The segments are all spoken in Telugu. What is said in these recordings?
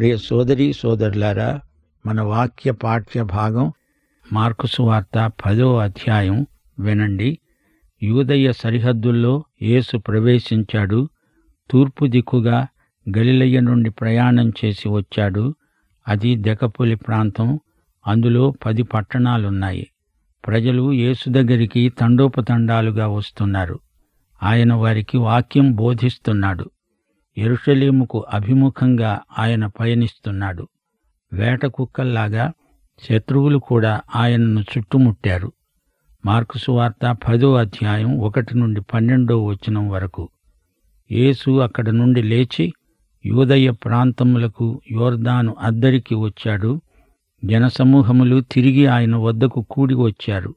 ప్రియ సోదరి సోదరులారా మన వాక్య పాఠ్య భాగం మార్కుసు వార్త పదో అధ్యాయం వినండి యూదయ్య సరిహద్దుల్లో యేసు ప్రవేశించాడు తూర్పు దిక్కుగా గలిలయ్య నుండి ప్రయాణం చేసి వచ్చాడు అది దెకపులి ప్రాంతం అందులో పది పట్టణాలున్నాయి ప్రజలు యేసు దగ్గరికి తండోపతండాలుగా వస్తున్నారు ఆయన వారికి వాక్యం బోధిస్తున్నాడు ఎరుషలేముకు అభిముఖంగా ఆయన పయనిస్తున్నాడు వేట కుక్కల్లాగా శత్రువులు కూడా ఆయనను చుట్టుముట్టారు మార్కుసు వార్త పదో అధ్యాయం ఒకటి నుండి పన్నెండో వచనం వరకు యేసు అక్కడ నుండి లేచి యూదయ ప్రాంతములకు యోర్దాను అద్దరికి వచ్చాడు జనసమూహములు తిరిగి ఆయన వద్దకు కూడి వచ్చారు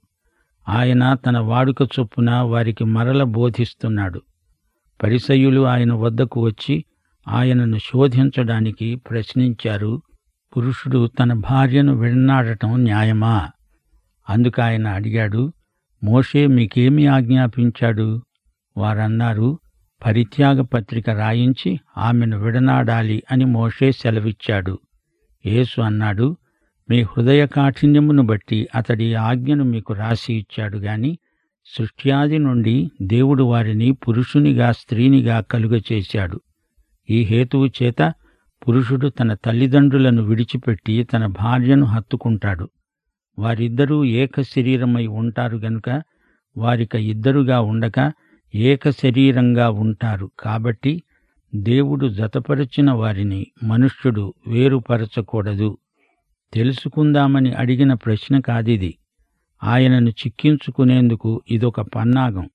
ఆయన తన వాడుక చొప్పున వారికి మరల బోధిస్తున్నాడు పరిసయ్యులు ఆయన వద్దకు వచ్చి ఆయనను శోధించడానికి ప్రశ్నించారు పురుషుడు తన భార్యను విడనాడటం న్యాయమా అందుకు ఆయన అడిగాడు మోషే మీకేమి ఆజ్ఞాపించాడు వారన్నారు పరిత్యాగ పత్రిక రాయించి ఆమెను విడనాడాలి అని మోషే సెలవిచ్చాడు యేసు అన్నాడు మీ హృదయ కాఠిన్యమును బట్టి అతడి ఆజ్ఞను మీకు రాసి ఇచ్చాడు గాని సృష్ట్యాది నుండి దేవుడు వారిని పురుషునిగా స్త్రీనిగా కలుగచేశాడు ఈ హేతువు చేత పురుషుడు తన తల్లిదండ్రులను విడిచిపెట్టి తన భార్యను హత్తుకుంటాడు వారిద్దరూ ఏక శరీరమై ఉంటారు గనుక వారిక ఇద్దరుగా ఉండక ఏక శరీరంగా ఉంటారు కాబట్టి దేవుడు జతపరిచిన వారిని మనుష్యుడు వేరుపరచకూడదు తెలుసుకుందామని అడిగిన ప్రశ్న కాదిది ఆయనను చిక్కించుకునేందుకు ఇదొక పన్నాగం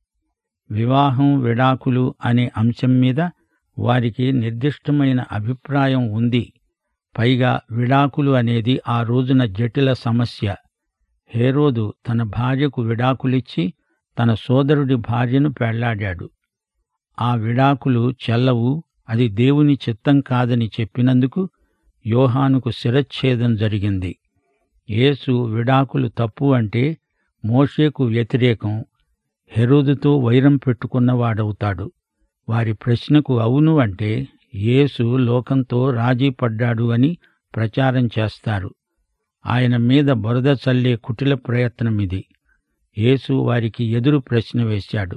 వివాహం విడాకులు అనే అంశం మీద వారికి నిర్దిష్టమైన అభిప్రాయం ఉంది పైగా విడాకులు అనేది ఆ రోజున జటిల సమస్య హేరోదు తన భార్యకు విడాకులిచ్చి తన సోదరుడి భార్యను పెళ్లాడాడు ఆ విడాకులు చెల్లవు అది దేవుని చిత్తం కాదని చెప్పినందుకు యోహానుకు శిరచ్ఛేదం జరిగింది యేసు విడాకులు తప్పు అంటే మోషేకు వ్యతిరేకం హెరోదుతో వైరం పెట్టుకున్నవాడవుతాడు వారి ప్రశ్నకు అవును అంటే యేసు లోకంతో రాజీ పడ్డాడు అని ప్రచారం చేస్తారు ఆయన మీద బురద చల్లే కుటిల ప్రయత్నమిది యేసు వారికి ఎదురు ప్రశ్న వేశాడు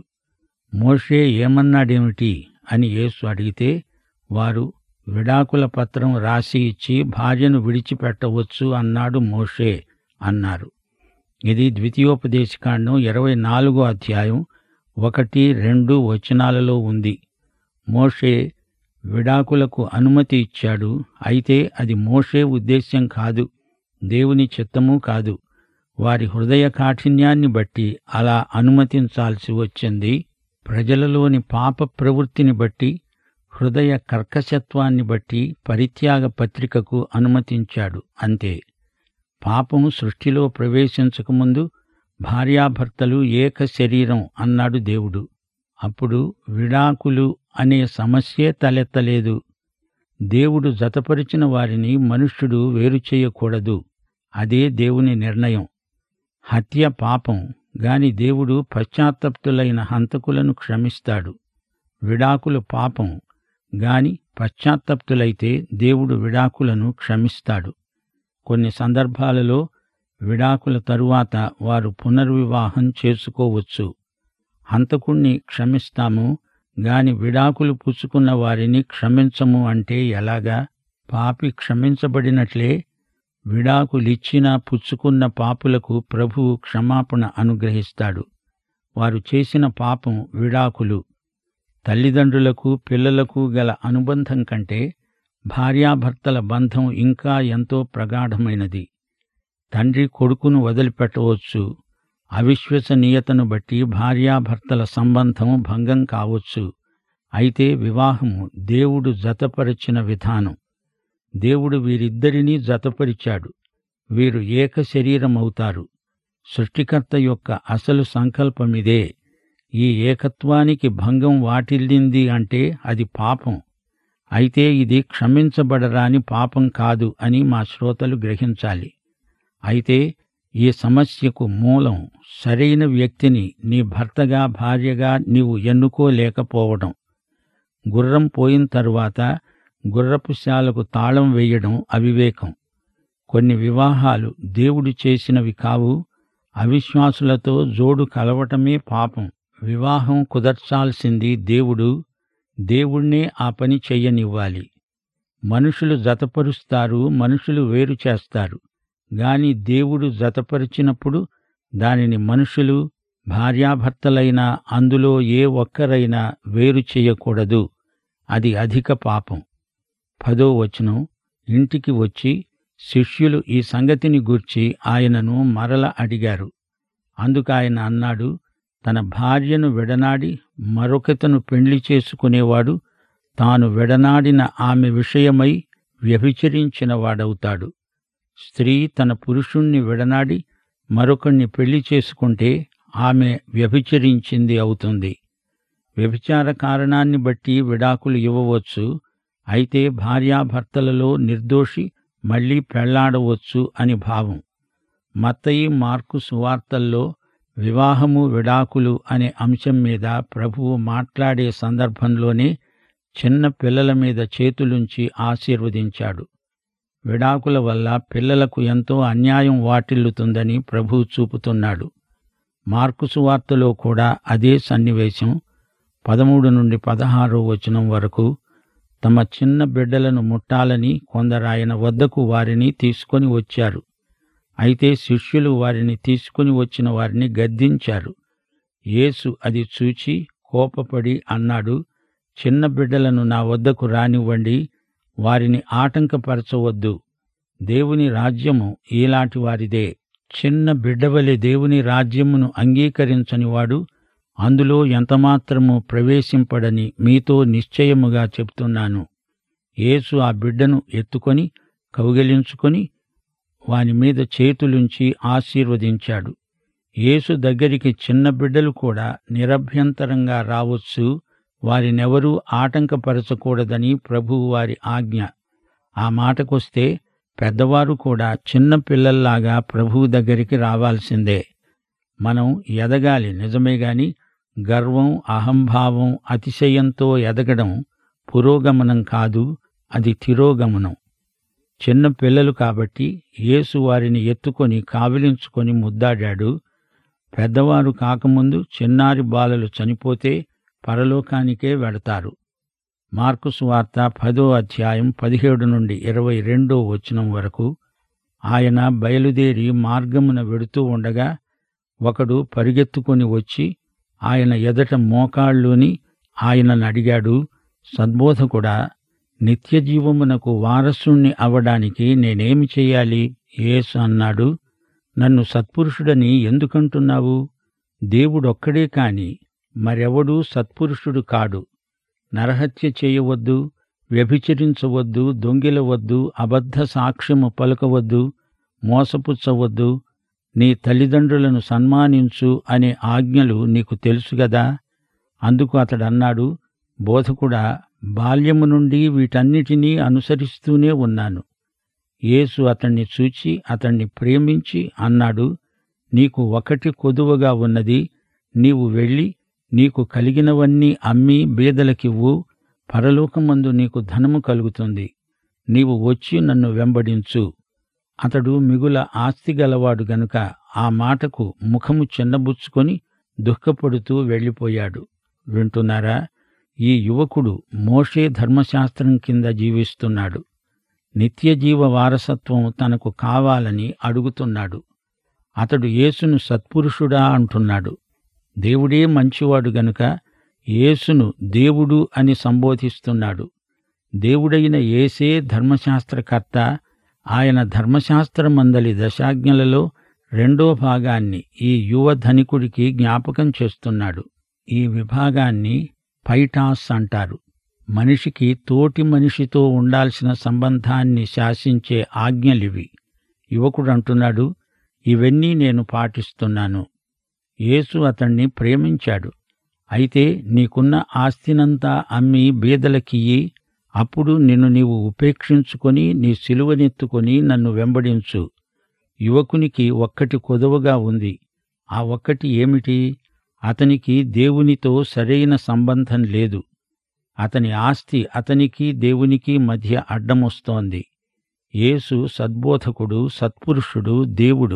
మోషే ఏమన్నాడేమిటి అని యేసు అడిగితే వారు విడాకుల పత్రం రాసి ఇచ్చి భార్యను విడిచిపెట్టవచ్చు అన్నాడు మోషే అన్నారు ఇది ద్వితీయోపదేశకాండం ఇరవై నాలుగో అధ్యాయం ఒకటి రెండు వచనాలలో ఉంది మోషే విడాకులకు అనుమతి ఇచ్చాడు అయితే అది మోషే ఉద్దేశ్యం కాదు దేవుని చిత్తము కాదు వారి హృదయ కాఠిన్యాన్ని బట్టి అలా అనుమతించాల్సి వచ్చింది ప్రజలలోని పాప ప్రవృత్తిని బట్టి హృదయ కర్కశత్వాన్ని బట్టి పరిత్యాగ పత్రికకు అనుమతించాడు అంతే పాపము సృష్టిలో ప్రవేశించకముందు భార్యాభర్తలు ఏక శరీరం అన్నాడు దేవుడు అప్పుడు విడాకులు అనే సమస్యే తలెత్తలేదు దేవుడు జతపరిచిన వారిని మనుష్యుడు వేరు చేయకూడదు అదే దేవుని నిర్ణయం హత్య పాపం గాని దేవుడు పశ్చాత్తప్తులైన హంతకులను క్షమిస్తాడు విడాకులు పాపం గాని పశ్చాత్తప్తులైతే దేవుడు విడాకులను క్షమిస్తాడు కొన్ని సందర్భాలలో విడాకుల తరువాత వారు పునర్వివాహం చేసుకోవచ్చు హంతకుణ్ణి క్షమిస్తాము గాని విడాకులు పుచ్చుకున్న వారిని క్షమించము అంటే ఎలాగా పాపి క్షమించబడినట్లే విడాకులిచ్చిన పుచ్చుకున్న పాపులకు ప్రభువు క్షమాపణ అనుగ్రహిస్తాడు వారు చేసిన పాపం విడాకులు తల్లిదండ్రులకు పిల్లలకు గల అనుబంధం కంటే భార్యాభర్తల బంధం ఇంకా ఎంతో ప్రగాఢమైనది తండ్రి కొడుకును వదిలిపెట్టవచ్చు అవిశ్వసనీయతను బట్టి భార్యాభర్తల సంబంధం భంగం కావచ్చు అయితే వివాహము దేవుడు జతపరిచిన విధానం దేవుడు వీరిద్దరినీ జతపరిచాడు వీరు ఏక శరీరమవుతారు సృష్టికర్త యొక్క అసలు సంకల్పమిదే ఈ ఏకత్వానికి భంగం వాటిల్లింది అంటే అది పాపం అయితే ఇది క్షమించబడరాని పాపం కాదు అని మా శ్రోతలు గ్రహించాలి అయితే ఈ సమస్యకు మూలం సరైన వ్యక్తిని నీ భర్తగా భార్యగా నీవు ఎన్నుకోలేకపోవడం గుర్రం పోయిన తరువాత గుర్రపుశాలకు తాళం వేయడం అవివేకం కొన్ని వివాహాలు దేవుడు చేసినవి కావు అవిశ్వాసులతో జోడు కలవటమే పాపం వివాహం కుదర్చాల్సింది దేవుడు దేవుణ్ణే ఆ పని చెయ్యనివ్వాలి మనుషులు జతపరుస్తారు మనుషులు వేరు చేస్తారు గాని దేవుడు జతపరిచినప్పుడు దానిని మనుషులు భార్యాభర్తలైనా అందులో ఏ ఒక్కరైనా వేరు చేయకూడదు అది అధిక పాపం పదో వచనం ఇంటికి వచ్చి శిష్యులు ఈ సంగతిని గూర్చి ఆయనను మరల అడిగారు అందుకాయన అన్నాడు తన భార్యను విడనాడి మరొకతను పెండ్లి చేసుకునేవాడు తాను విడనాడిన ఆమె విషయమై వ్యభిచరించిన వాడవుతాడు స్త్రీ తన పురుషుణ్ణి విడనాడి మరొకణ్ణి పెళ్లి చేసుకుంటే ఆమె వ్యభిచరించింది అవుతుంది వ్యభిచార కారణాన్ని బట్టి విడాకులు ఇవ్వవచ్చు అయితే భార్యాభర్తలలో నిర్దోషి మళ్లీ పెళ్లాడవచ్చు అని భావం మత్తయి మార్కు సువార్తల్లో వివాహము విడాకులు అనే అంశం మీద ప్రభువు మాట్లాడే సందర్భంలోనే చిన్న పిల్లల మీద చేతులుంచి ఆశీర్వదించాడు విడాకుల వల్ల పిల్లలకు ఎంతో అన్యాయం వాటిల్లుతుందని ప్రభు చూపుతున్నాడు మార్కు సువార్తలో కూడా అదే సన్నివేశం పదమూడు నుండి పదహారో వచనం వరకు తమ చిన్న బిడ్డలను ముట్టాలని కొందరాయన వద్దకు వారిని తీసుకొని వచ్చారు అయితే శిష్యులు వారిని తీసుకుని వచ్చిన వారిని గద్దించారు యేసు అది చూచి కోపపడి అన్నాడు చిన్న బిడ్డలను నా వద్దకు రానివ్వండి వారిని ఆటంకపరచవద్దు దేవుని రాజ్యము ఈలాంటి వారిదే చిన్న బిడ్డవలె దేవుని రాజ్యమును అంగీకరించని వాడు అందులో ఎంతమాత్రము ప్రవేశింపడని మీతో నిశ్చయముగా చెప్తున్నాను యేసు ఆ బిడ్డను ఎత్తుకొని కౌగిలించుకొని వాని మీద చేతులుంచి ఆశీర్వదించాడు యేసు దగ్గరికి చిన్న బిడ్డలు కూడా నిరభ్యంతరంగా రావచ్చు వారినెవరూ ఆటంకపరచకూడదని ప్రభువు వారి ఆజ్ఞ ఆ మాటకొస్తే పెద్దవారు కూడా చిన్న పిల్లల్లాగా ప్రభువు దగ్గరికి రావాల్సిందే మనం ఎదగాలి నిజమే గాని గర్వం అహంభావం అతిశయంతో ఎదగడం పురోగమనం కాదు అది తిరోగమనం చిన్న పిల్లలు కాబట్టి యేసు వారిని ఎత్తుకొని కావిలించుకొని ముద్దాడాడు పెద్దవారు కాకముందు చిన్నారి బాలలు చనిపోతే పరలోకానికే వెడతారు మార్కు సువార్త పదో అధ్యాయం పదిహేడు నుండి ఇరవై రెండో వచనం వరకు ఆయన బయలుదేరి మార్గమున వెడుతూ ఉండగా ఒకడు పరిగెత్తుకొని వచ్చి ఆయన ఎదట మోకాళ్ళుని ఆయనను అడిగాడు సద్బోధకుడా నిత్యజీవమునకు వారసుణ్ణి అవడానికి నేనేమి చెయ్యాలి యేసు అన్నాడు నన్ను సత్పురుషుడని ఎందుకంటున్నావు దేవుడొక్కడే కాని మరెవడూ సత్పురుషుడు కాడు నరహత్య చేయవద్దు వ్యభిచరించవద్దు దొంగిలవద్దు అబద్ధ సాక్ష్యము పలకవద్దు మోసపుచ్చవద్దు నీ తల్లిదండ్రులను సన్మానించు అనే ఆజ్ఞలు నీకు తెలుసు గదా అందుకు అతడన్నాడు బోధకుడా బాల్యము నుండి వీటన్నిటినీ అనుసరిస్తూనే ఉన్నాను యేసు అతణ్ణి చూచి అతణ్ణి ప్రేమించి అన్నాడు నీకు ఒకటి కొదువగా ఉన్నది నీవు వెళ్ళి నీకు కలిగినవన్నీ అమ్మి బీదలకివ్వు పరలోకమందు నీకు ధనము కలుగుతుంది నీవు వచ్చి నన్ను వెంబడించు అతడు మిగుల ఆస్తి గలవాడు గనుక ఆ మాటకు ముఖము చిన్నబుచ్చుకొని దుఃఖపడుతూ వెళ్ళిపోయాడు వింటున్నారా ఈ యువకుడు మోషే ధర్మశాస్త్రం కింద జీవిస్తున్నాడు నిత్యజీవ వారసత్వం తనకు కావాలని అడుగుతున్నాడు అతడు యేసును సత్పురుషుడా అంటున్నాడు దేవుడే మంచివాడు గనుక యేసును దేవుడు అని సంబోధిస్తున్నాడు దేవుడైన యేసే ధర్మశాస్త్రకర్త ఆయన ధర్మశాస్త్రమందలి దశాజ్ఞలలో రెండో భాగాన్ని ఈ యువ ధనికుడికి జ్ఞాపకం చేస్తున్నాడు ఈ విభాగాన్ని పైటాస్ అంటారు మనిషికి తోటి మనిషితో ఉండాల్సిన సంబంధాన్ని శాసించే ఆజ్ఞలివి యువకుడు అంటున్నాడు ఇవన్నీ నేను పాటిస్తున్నాను యేసు అతణ్ణి ప్రేమించాడు అయితే నీకున్న ఆస్తినంతా అమ్మి బీదలకియ్యి అప్పుడు నిన్ను నీవు ఉపేక్షించుకొని నీ సిలువనెత్తుకొని నన్ను వెంబడించు యువకునికి ఒక్కటి కొదవగా ఉంది ఆ ఒక్కటి ఏమిటి అతనికి దేవునితో సరైన సంబంధం లేదు అతని ఆస్తి అతనికి దేవునికి మధ్య అడ్డమొస్తోంది యేసు సద్బోధకుడు సత్పురుషుడు దేవుడు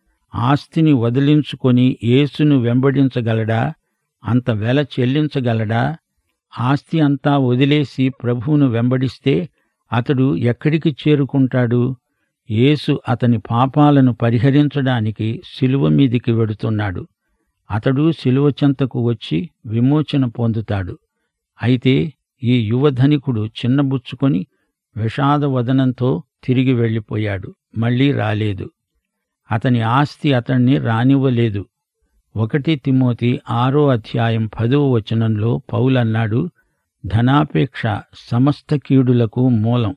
ఆస్తిని వదిలించుకొని యేసును వెంబడించగలడా అంత వెల చెల్లించగలడా ఆస్తి అంతా వదిలేసి ప్రభువును వెంబడిస్తే అతడు ఎక్కడికి చేరుకుంటాడు యేసు అతని పాపాలను పరిహరించడానికి శిలువ మీదికి వెడుతున్నాడు అతడు శిలువ చెంతకు వచ్చి విమోచన పొందుతాడు అయితే ఈ యువధనికుడు చిన్నబుచ్చుకొని విషాదవదనంతో తిరిగి వెళ్ళిపోయాడు మళ్ళీ రాలేదు అతని ఆస్తి అతణ్ణి రానివ్వలేదు ఒకటి తిమోతి ఆరో అధ్యాయం పదో వచనంలో పౌలన్నాడు ధనాపేక్ష సమస్త కీడులకు మూలం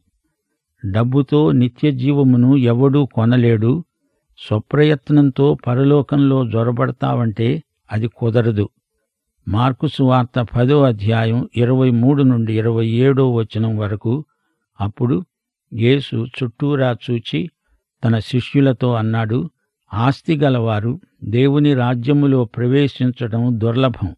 డబ్బుతో నిత్యజీవమును ఎవడూ కొనలేడు స్వప్రయత్నంతో పరలోకంలో జొరబడతావంటే అది కుదరదు మార్కు సువార్త పదో అధ్యాయం ఇరవై మూడు నుండి ఇరవై ఏడో వచనం వరకు అప్పుడు యేసు చుట్టూరా చూచి తన శిష్యులతో అన్నాడు ఆస్తి గలవారు దేవుని రాజ్యములో ప్రవేశించడం దుర్లభం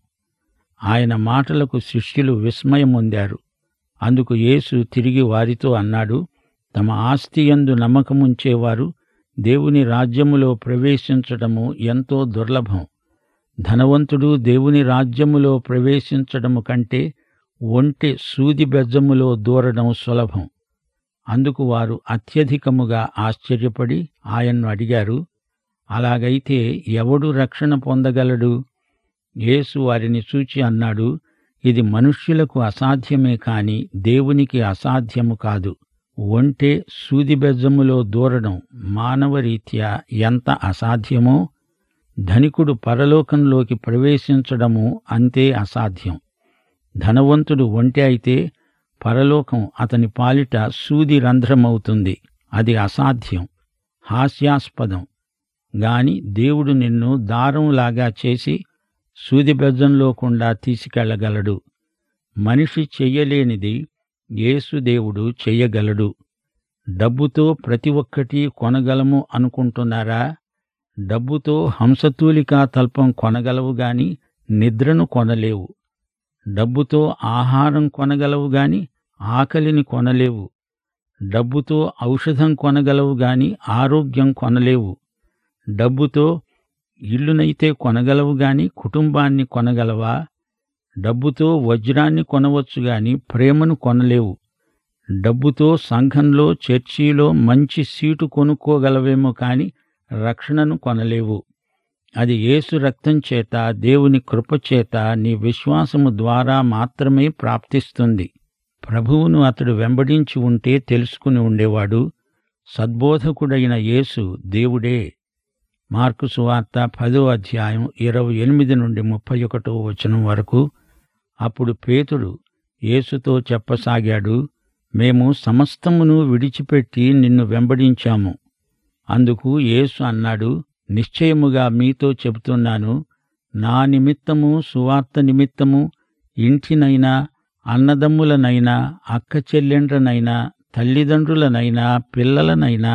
ఆయన మాటలకు శిష్యులు విస్మయమొందారు అందుకు యేసు తిరిగి వారితో అన్నాడు తమ ఆస్తి యందు నమ్మకముంచేవారు దేవుని రాజ్యములో ప్రవేశించడము ఎంతో దుర్లభం ధనవంతుడు దేవుని రాజ్యములో ప్రవేశించడము కంటే ఒంటె సూది బెజ్జములో దూరడం సులభం అందుకు వారు అత్యధికముగా ఆశ్చర్యపడి ఆయన్ను అడిగారు అలాగైతే ఎవడు రక్షణ పొందగలడు యేసు వారిని చూచి అన్నాడు ఇది మనుష్యులకు అసాధ్యమే కాని దేవునికి అసాధ్యము కాదు ఒంటె సూదిబెజ్జములో దూరడం మానవరీత్యా ఎంత అసాధ్యమో ధనికుడు పరలోకంలోకి ప్రవేశించడము అంతే అసాధ్యం ధనవంతుడు ఒంటె అయితే పరలోకం అతని పాలిట సూది రంధ్రమవుతుంది అది అసాధ్యం హాస్యాస్పదం గాని దేవుడు నిన్ను దారంలాగా చేసి సూదిబెజ్జంలోకుండా తీసుకెళ్లగలడు మనిషి చెయ్యలేనిది యేసుదేవుడు చెయ్యగలడు డబ్బుతో ప్రతి ఒక్కటి కొనగలము అనుకుంటున్నారా డబ్బుతో హంసతూలికా తల్పం కొనగలవు గాని నిద్రను కొనలేవు డబ్బుతో ఆహారం కొనగలవు గాని ఆకలిని కొనలేవు డబ్బుతో ఔషధం కొనగలవు గాని ఆరోగ్యం కొనలేవు డబ్బుతో ఇల్లునైతే కొనగలవు గాని కుటుంబాన్ని కొనగలవా డబ్బుతో వజ్రాన్ని కొనవచ్చు గాని ప్రేమను కొనలేవు డబ్బుతో సంఘంలో చర్చీలో మంచి సీటు కొనుక్కోగలవేమో కాని రక్షణను కొనలేవు అది యేసు రక్తం చేత దేవుని కృపచేత నీ విశ్వాసము ద్వారా మాత్రమే ప్రాప్తిస్తుంది ప్రభువును అతడు వెంబడించి ఉంటే తెలుసుకుని ఉండేవాడు సద్బోధకుడైన యేసు దేవుడే మార్కు సువార్త పదో అధ్యాయం ఇరవై ఎనిమిది నుండి ముప్పై ఒకటో వచనం వరకు అప్పుడు పేతుడు యేసుతో చెప్పసాగాడు మేము సమస్తమును విడిచిపెట్టి నిన్ను వెంబడించాము అందుకు యేసు అన్నాడు నిశ్చయముగా మీతో చెబుతున్నాను నా నిమిత్తము సువార్త నిమిత్తము ఇంటినైనా అన్నదమ్ములనైనా అక్క చెల్లెండ్రనైనా తల్లిదండ్రులనైనా పిల్లలనైనా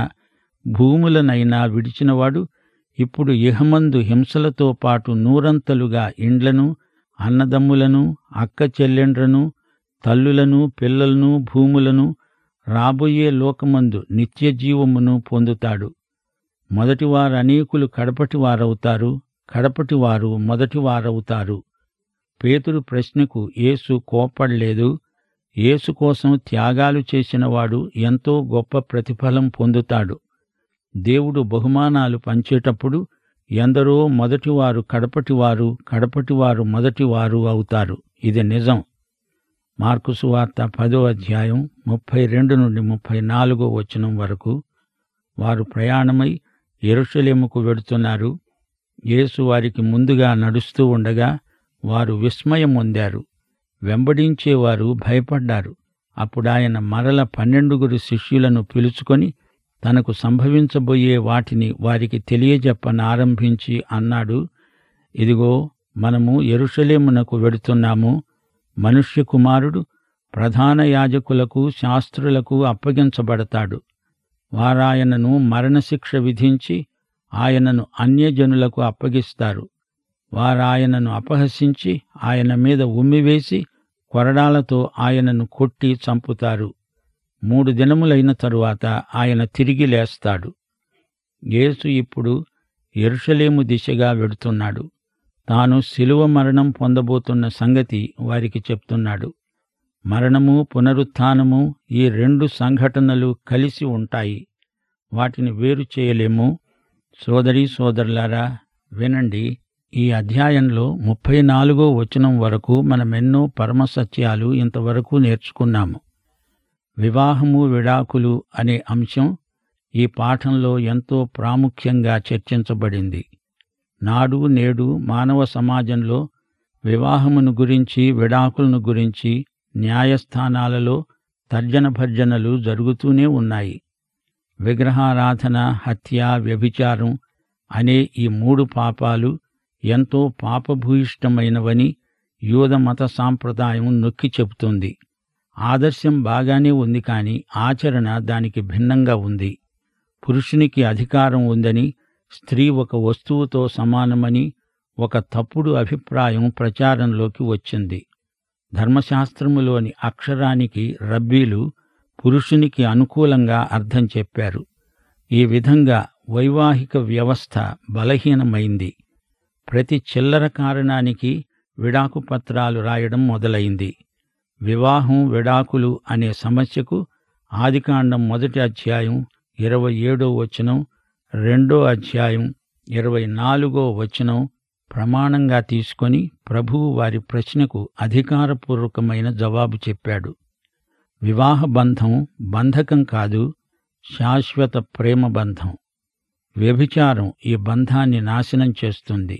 భూములనైనా విడిచినవాడు ఇప్పుడు ఇహమందు హింసలతో పాటు నూరంతలుగా ఇండ్లను అన్నదమ్ములను అక్క చెల్లెండ్రను తల్లులను పిల్లలను భూములను రాబోయే లోకమందు నిత్యజీవమును పొందుతాడు మొదటివారు అనేకులు కడపటివారవుతారు కడపటివారు మొదటివారవుతారు పేతురు ప్రశ్నకు యేసు కోపడలేదు యేసు కోసం త్యాగాలు చేసినవాడు ఎంతో గొప్ప ప్రతిఫలం పొందుతాడు దేవుడు బహుమానాలు పంచేటప్పుడు ఎందరో మొదటివారు కడపటివారు కడపటివారు మొదటివారు అవుతారు ఇది నిజం మార్కు సువార్త పదో అధ్యాయం ముప్పై రెండు నుండి ముప్పై నాలుగో వచనం వరకు వారు ప్రయాణమై ఎరుషలేముకు వెడుతున్నారు యేసు వారికి ముందుగా నడుస్తూ ఉండగా వారు విస్మయం పొందారు వెంబడించేవారు భయపడ్డారు అప్పుడాయన మరల పన్నెండుగురు శిష్యులను పిలుచుకొని తనకు సంభవించబోయే వాటిని వారికి తెలియజెప్పనారంభించి అన్నాడు ఇదిగో మనము ఎరుషలేమునకు వెడుతున్నాము మనుష్య కుమారుడు ప్రధాన యాజకులకు శాస్త్రులకు అప్పగించబడతాడు వారాయనను మరణశిక్ష విధించి ఆయనను అన్యజనులకు అప్పగిస్తారు వారాయనను అపహసించి ఆయన మీద ఉమ్మివేసి కొరడాలతో ఆయనను కొట్టి చంపుతారు మూడు దినములైన తరువాత ఆయన తిరిగి లేస్తాడు యేసు ఇప్పుడు ఎరుషలేము దిశగా వెడుతున్నాడు తాను శిలువ మరణం పొందబోతున్న సంగతి వారికి చెప్తున్నాడు మరణము పునరుత్థానము ఈ రెండు సంఘటనలు కలిసి ఉంటాయి వాటిని వేరు చేయలేము సోదరీ సోదరులారా వినండి ఈ అధ్యాయంలో ముప్పై నాలుగో వచనం వరకు మనమెన్నో పరమసత్యాలు ఇంతవరకు నేర్చుకున్నాము వివాహము విడాకులు అనే అంశం ఈ పాఠంలో ఎంతో ప్రాముఖ్యంగా చర్చించబడింది నాడు నేడు మానవ సమాజంలో వివాహమును గురించి విడాకులను గురించి న్యాయస్థానాలలో తర్జన భర్జనలు జరుగుతూనే ఉన్నాయి విగ్రహారాధన హత్య వ్యభిచారం అనే ఈ మూడు పాపాలు ఎంతో పాపభూయిష్టమైనవని యూద మత సాంప్రదాయం నొక్కి చెబుతుంది ఆదర్శం బాగానే ఉంది కానీ ఆచరణ దానికి భిన్నంగా ఉంది పురుషునికి అధికారం ఉందని స్త్రీ ఒక వస్తువుతో సమానమని ఒక తప్పుడు అభిప్రాయం ప్రచారంలోకి వచ్చింది ధర్మశాస్త్రములోని అక్షరానికి రబ్బీలు పురుషునికి అనుకూలంగా అర్థం చెప్పారు ఈ విధంగా వైవాహిక వ్యవస్థ బలహీనమైంది ప్రతి చిల్లర కారణానికి విడాకు పత్రాలు రాయడం మొదలైంది వివాహం విడాకులు అనే సమస్యకు ఆదికాండం మొదటి అధ్యాయం ఇరవై ఏడో వచనం రెండో అధ్యాయం ఇరవై నాలుగో వచనం ప్రమాణంగా తీసుకొని ప్రభువు వారి ప్రశ్నకు అధికారపూర్వకమైన జవాబు చెప్పాడు వివాహ బంధం బంధకం కాదు శాశ్వత ప్రేమ బంధం వ్యభిచారం ఈ బంధాన్ని నాశనం చేస్తుంది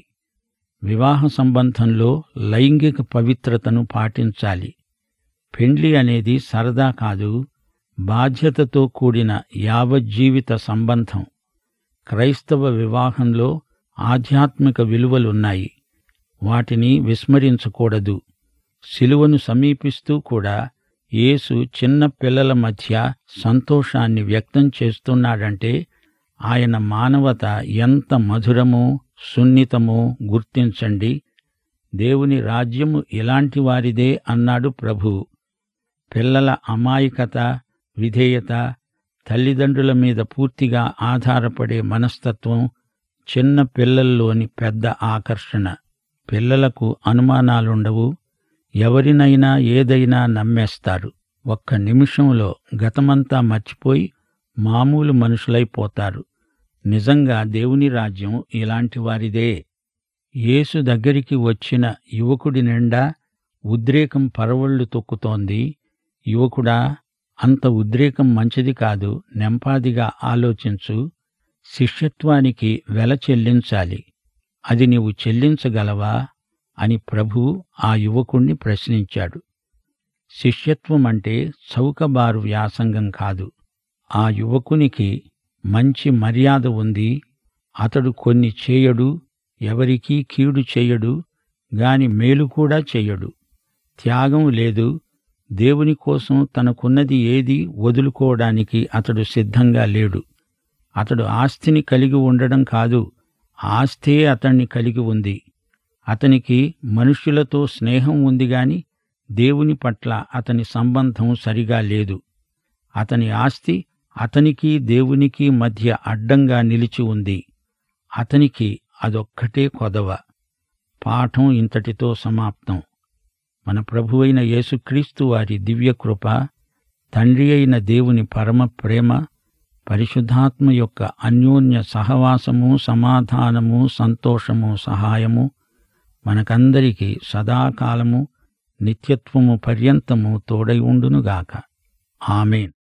వివాహ సంబంధంలో లైంగిక పవిత్రతను పాటించాలి పెండ్లి అనేది సరదా కాదు బాధ్యతతో కూడిన యావజ్జీవిత సంబంధం క్రైస్తవ వివాహంలో ఆధ్యాత్మిక విలువలున్నాయి వాటిని విస్మరించకూడదు శిలువను సమీపిస్తూ కూడా యేసు చిన్న పిల్లల మధ్య సంతోషాన్ని వ్యక్తం చేస్తున్నాడంటే ఆయన మానవత ఎంత మధురమో సున్నితమో గుర్తించండి దేవుని రాజ్యము ఇలాంటి వారిదే అన్నాడు ప్రభువు పిల్లల అమాయకత విధేయత తల్లిదండ్రుల మీద పూర్తిగా ఆధారపడే మనస్తత్వం చిన్న పిల్లల్లోని పెద్ద ఆకర్షణ పిల్లలకు అనుమానాలుండవు ఎవరినైనా ఏదైనా నమ్మేస్తారు ఒక్క నిమిషంలో గతమంతా మర్చిపోయి మామూలు మనుషులైపోతారు నిజంగా దేవుని రాజ్యం ఇలాంటి వారిదే యేసు దగ్గరికి వచ్చిన యువకుడి నిండా ఉద్రేకం పరవళ్లు తొక్కుతోంది యువకుడా అంత ఉద్రేకం మంచిది కాదు నెంపాదిగా ఆలోచించు శిష్యత్వానికి వెల చెల్లించాలి అది నీవు చెల్లించగలవా అని ప్రభువు ఆ యువకుణ్ణి ప్రశ్నించాడు శిష్యత్వం అంటే చౌకబారు వ్యాసంగం కాదు ఆ యువకునికి మంచి మర్యాద ఉంది అతడు కొన్ని చేయడు ఎవరికీ కీడు చేయడు గాని మేలు కూడా చెయ్యడు త్యాగం లేదు దేవుని కోసం తనకున్నది ఏది వదులుకోవడానికి అతడు సిద్ధంగా లేడు అతడు ఆస్తిని కలిగి ఉండడం కాదు ఆస్తే అతన్ని కలిగి ఉంది అతనికి మనుష్యులతో స్నేహం ఉంది గాని దేవుని పట్ల అతని సంబంధం సరిగా లేదు అతని ఆస్తి అతనికి దేవునికి మధ్య అడ్డంగా నిలిచి ఉంది అతనికి అదొక్కటే కొదవ పాఠం ఇంతటితో సమాప్తం మన ప్రభువైన యేసుక్రీస్తు వారి దివ్యకృప తండ్రి అయిన దేవుని పరమ ప్రేమ పరిశుద్ధాత్మ యొక్క అన్యోన్య సహవాసము సమాధానము సంతోషము సహాయము మనకందరికీ సదాకాలము నిత్యత్వము పర్యంతము తోడై ఉండునుగాక ఆమెన్